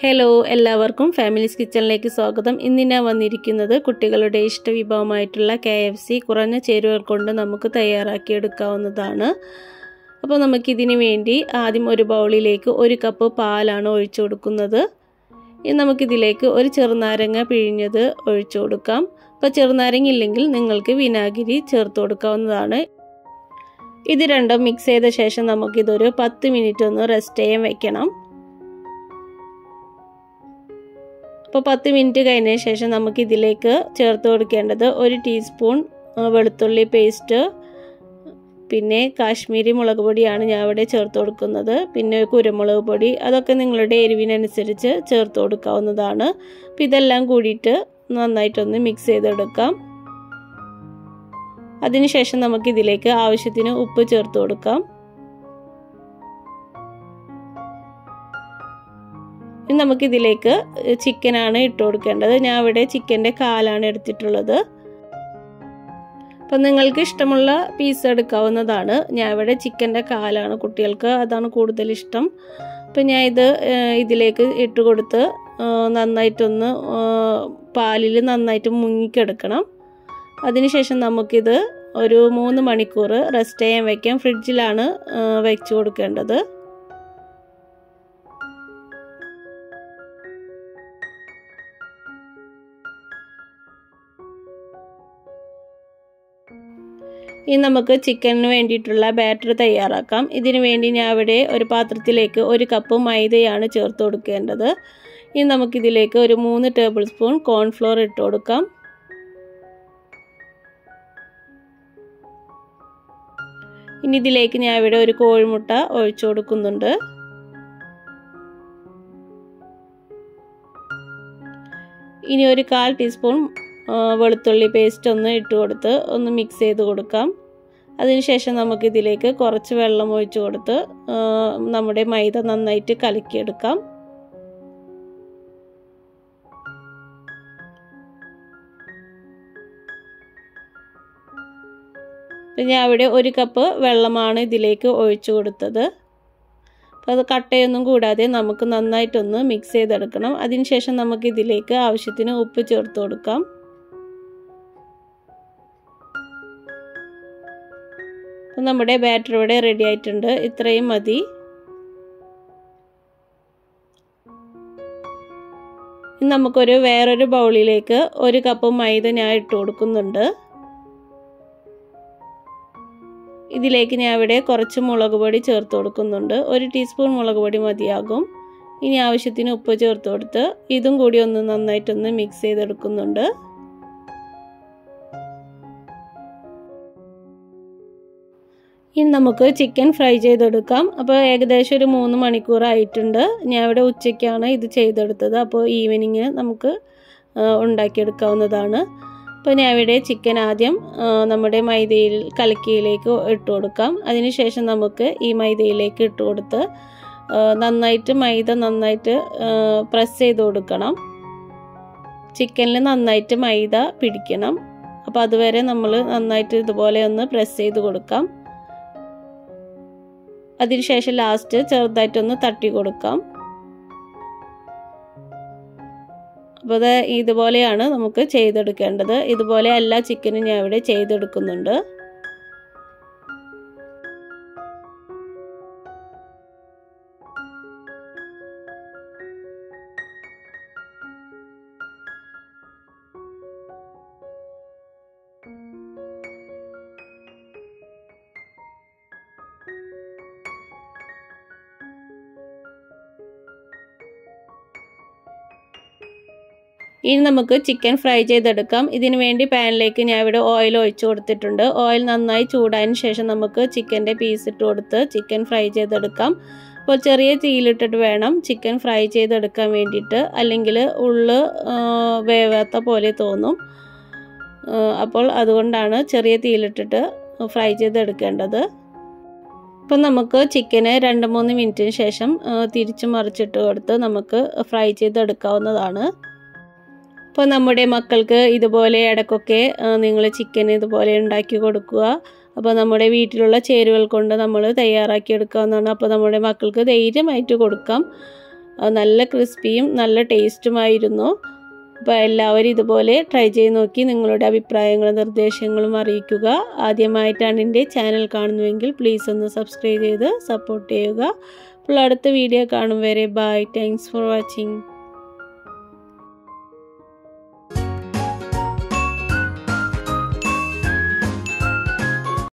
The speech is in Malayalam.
ഹലോ എല്ലാവർക്കും ഫാമിലീസ് കിച്ചണിലേക്ക് സ്വാഗതം ഇന്ന് ഞാൻ വന്നിരിക്കുന്നത് കുട്ടികളുടെ ഇഷ്ടവിഭവമായിട്ടുള്ള കെ എഫ് സി കുറഞ്ഞ ചേരുവകൾ കൊണ്ട് നമുക്ക് തയ്യാറാക്കിയെടുക്കാവുന്നതാണ് അപ്പോൾ നമുക്കിതിന് വേണ്ടി ആദ്യം ഒരു ബൗളിലേക്ക് ഒരു കപ്പ് പാലാണ് ഒഴിച്ചു കൊടുക്കുന്നത് ഇനി നമുക്കിതിലേക്ക് ഒരു ചെറുനാരങ്ങ പിഴിഞ്ഞത് ഒഴിച്ചു കൊടുക്കാം അപ്പോൾ ചെറുനാരങ്ങ ഇല്ലെങ്കിൽ നിങ്ങൾക്ക് വിനാഗിരി ചേർത്ത് കൊടുക്കാവുന്നതാണ് ഇത് രണ്ടും മിക്സ് ചെയ്ത ശേഷം നമുക്കിതൊരു പത്ത് മിനിറ്റ് ഒന്ന് റെസ്റ്റ് ചെയ്യാൻ വെക്കണം അപ്പോൾ പത്ത് മിനിറ്റ് കഴിഞ്ഞ ശേഷം നമുക്ക് ഇതിലേക്ക് ചേർത്ത് കൊടുക്കേണ്ടത് ഒരു ടീസ്പൂൺ വെളുത്തുള്ളി പേസ്റ്റ് പിന്നെ കാശ്മീരി മുളക് പൊടിയാണ് ഞാൻ ഇവിടെ ചേർത്ത് കൊടുക്കുന്നത് പിന്നെ കുരുമുളക് പൊടി അതൊക്കെ നിങ്ങളുടെ എരിവിനനുസരിച്ച് ചേർത്ത് കൊടുക്കാവുന്നതാണ് അപ്പോൾ ഇതെല്ലാം കൂടിയിട്ട് നന്നായിട്ടൊന്ന് മിക്സ് ചെയ്തെടുക്കാം അതിനുശേഷം നമുക്ക് ഇതിലേക്ക് ആവശ്യത്തിന് ഉപ്പ് ചേർത്ത് കൊടുക്കാം ഇനി നമുക്കിതിലേക്ക് ചിക്കനാണ് ഇട്ട് കൊടുക്കേണ്ടത് ഞാൻ ഇവിടെ ചിക്കൻ്റെ കാലാണ് എടുത്തിട്ടുള്ളത് അപ്പം നിങ്ങൾക്ക് ഇഷ്ടമുള്ള പീസ് എടുക്കാവുന്നതാണ് ഞാൻ ഇവിടെ ചിക്കൻ്റെ കാലാണ് കുട്ടികൾക്ക് അതാണ് കൂടുതൽ ഇഷ്ടം അപ്പം ഞാൻ ഇത് ഇതിലേക്ക് ഇട്ട് കൊടുത്ത് നന്നായിട്ടൊന്ന് പാലിൽ നന്നായിട്ട് മുങ്ങിക്കെടുക്കണം അതിനുശേഷം നമുക്കിത് ഒരു മൂന്ന് മണിക്കൂർ റെസ്റ്റ് ചെയ്യാൻ വയ്ക്കാം ഫ്രിഡ്ജിലാണ് വെച്ച് കൊടുക്കേണ്ടത് ഇനി നമുക്ക് ചിക്കനിന് വേണ്ടിയിട്ടുള്ള ബാറ്റർ തയ്യാറാക്കാം ഇതിനു വേണ്ടി ഞാൻ ഇവിടെ ഒരു പാത്രത്തിലേക്ക് ഒരു കപ്പ് മൈദയാണ് ചേർത്ത് കൊടുക്കേണ്ടത് ഇനി നമുക്കിതിലേക്ക് ഒരു മൂന്ന് ടേബിൾ സ്പൂൺ കോൺഫ്ലോർ ഇട്ട് കൊടുക്കാം ഇനി ഇതിലേക്ക് ഞാൻ ഇവിടെ ഒരു കോഴിമുട്ട ഒഴിച്ചു കൊടുക്കുന്നുണ്ട് ഇനി ഒരു കാൽ ടീസ്പൂൺ വെളുത്തുള്ളി പേസ്റ്റ് ഒന്ന് ഇട്ട് കൊടുത്ത് ഒന്ന് മിക്സ് ചെയ്ത് കൊടുക്കാം അതിനുശേഷം നമുക്കിതിലേക്ക് കുറച്ച് വെള്ളം ഒഴിച്ചു കൊടുത്ത് നമ്മുടെ മൈദ നന്നായിട്ട് കലക്കിയെടുക്കാം ഞാൻ അവിടെ ഒരു കപ്പ് വെള്ളമാണ് ഇതിലേക്ക് ഒഴിച്ചു കൊടുത്തത് അപ്പോൾ അത് കട്ടയൊന്നും കൂടാതെ നമുക്ക് നന്നായിട്ടൊന്ന് മിക്സ് ചെയ്തെടുക്കണം അതിനുശേഷം നമുക്ക് ഇതിലേക്ക് ആവശ്യത്തിന് ഉപ്പ് ചേർത്ത് കൊടുക്കാം അപ്പം നമ്മുടെ ബാറ്റർ ഇവിടെ റെഡി ആയിട്ടുണ്ട് ഇത്രയും മതി നമുക്കൊരു വേറൊരു ബൗളിലേക്ക് ഒരു കപ്പ് മൈദ ഞാൻ ഇട്ട് കൊടുക്കുന്നുണ്ട് ഇതിലേക്ക് ഞാൻ ഇവിടെ കുറച്ച് മുളക് പൊടി ചേർത്ത് കൊടുക്കുന്നുണ്ട് ഒരു ടീസ്പൂൺ മുളക് പൊടി മതിയാകും ഇനി ആവശ്യത്തിന് ഉപ്പ് ചേർത്ത് കൊടുത്ത് ഇതും കൂടി ഒന്ന് നന്നായിട്ടൊന്ന് മിക്സ് ചെയ്തെടുക്കുന്നുണ്ട് ഇനി നമുക്ക് ചിക്കൻ ഫ്രൈ ചെയ്തെടുക്കാം അപ്പോൾ ഏകദേശം ഒരു മൂന്ന് മണിക്കൂർ ആയിട്ടുണ്ട് ഞാൻ ഇവിടെ ഉച്ചയ്ക്കാണ് ഇത് ചെയ്തെടുത്തത് അപ്പോൾ ഈവനിങ് നമുക്ക് ഉണ്ടാക്കിയെടുക്കാവുന്നതാണ് അപ്പോൾ ഞാൻ ഇവിടെ ചിക്കൻ ആദ്യം നമ്മുടെ മൈദയിൽ കലക്കിയിലേക്ക് ഇട്ട് കൊടുക്കാം അതിനുശേഷം നമുക്ക് ഈ മൈദയിലേക്ക് ഇട്ട് കൊടുത്ത് നന്നായിട്ട് മൈദ നന്നായിട്ട് പ്രസ് ചെയ്ത് കൊടുക്കണം ചിക്കനിൽ നന്നായിട്ട് മൈദ പിടിക്കണം അപ്പോൾ അതുവരെ നമ്മൾ നന്നായിട്ട് ഇതുപോലെ ഒന്ന് പ്രസ് ചെയ്ത് കൊടുക്കാം അതിനുശേഷം ലാസ്റ്റ് ചെറുതായിട്ടൊന്ന് തട്ടി കൊടുക്കാം അപ്പോൾ അത് ഇതുപോലെയാണ് നമുക്ക് ചെയ്തെടുക്കേണ്ടത് ഇതുപോലെ എല്ലാ ചിക്കനും ഞാൻ ഇവിടെ ചെയ്തെടുക്കുന്നുണ്ട് ഇനി നമുക്ക് ചിക്കൻ ഫ്രൈ ചെയ്തെടുക്കാം ഇതിനു വേണ്ടി പാനിലേക്ക് ഞാൻ ഇവിടെ ഓയിൽ ഒഴിച്ചു കൊടുത്തിട്ടുണ്ട് ഓയിൽ നന്നായി ചൂടായതിന് ശേഷം നമുക്ക് ചിക്കൻ്റെ പീസ് ഇട്ട് കൊടുത്ത് ചിക്കൻ ഫ്രൈ ചെയ്തെടുക്കാം അപ്പോൾ ചെറിയ തീയിലിട്ടിട്ട് വേണം ചിക്കൻ ഫ്രൈ ചെയ്തെടുക്കാൻ വേണ്ടിയിട്ട് അല്ലെങ്കിൽ ഉള്ള് വേവാത്ത പോലെ തോന്നും അപ്പോൾ അതുകൊണ്ടാണ് ചെറിയ തീയിലിട്ടിട്ട് ഫ്രൈ ചെയ്തെടുക്കേണ്ടത് ഇപ്പം നമുക്ക് ചിക്കന് രണ്ട് മൂന്ന് മിനിറ്റിന് ശേഷം തിരിച്ചു മറിച്ചിട്ട് കൊടുത്ത് നമുക്ക് ഫ്രൈ ചെയ്തെടുക്കാവുന്നതാണ് അപ്പോൾ നമ്മുടെ മക്കൾക്ക് ഇതുപോലെ ഇടയ്ക്കൊക്കെ നിങ്ങൾ ചിക്കൻ ഇതുപോലെ ഉണ്ടാക്കി കൊടുക്കുക അപ്പോൾ നമ്മുടെ വീട്ടിലുള്ള ചേരുവകൾ കൊണ്ട് നമ്മൾ തയ്യാറാക്കി എടുക്കാവുന്നതാണ് അപ്പോൾ നമ്മുടെ മക്കൾക്ക് ധൈര്യമായിട്ട് കൊടുക്കാം നല്ല ക്രിസ്പിയും നല്ല ടേസ്റ്റുമായിരുന്നു അപ്പോൾ എല്ലാവരും ഇതുപോലെ ട്രൈ ചെയ്ത് നോക്കി നിങ്ങളുടെ അഭിപ്രായങ്ങളും നിർദ്ദേശങ്ങളും അറിയിക്കുക ആദ്യമായിട്ടാണ് എൻ്റെ ചാനൽ കാണുന്നുവെങ്കിൽ പ്ലീസ് ഒന്ന് സബ്സ്ക്രൈബ് ചെയ്ത് സപ്പോർട്ട് ചെയ്യുക അപ്പോൾ അടുത്ത വീഡിയോ കാണും വരെ ബൈ താങ്ക്സ് ഫോർ വാച്ചിങ്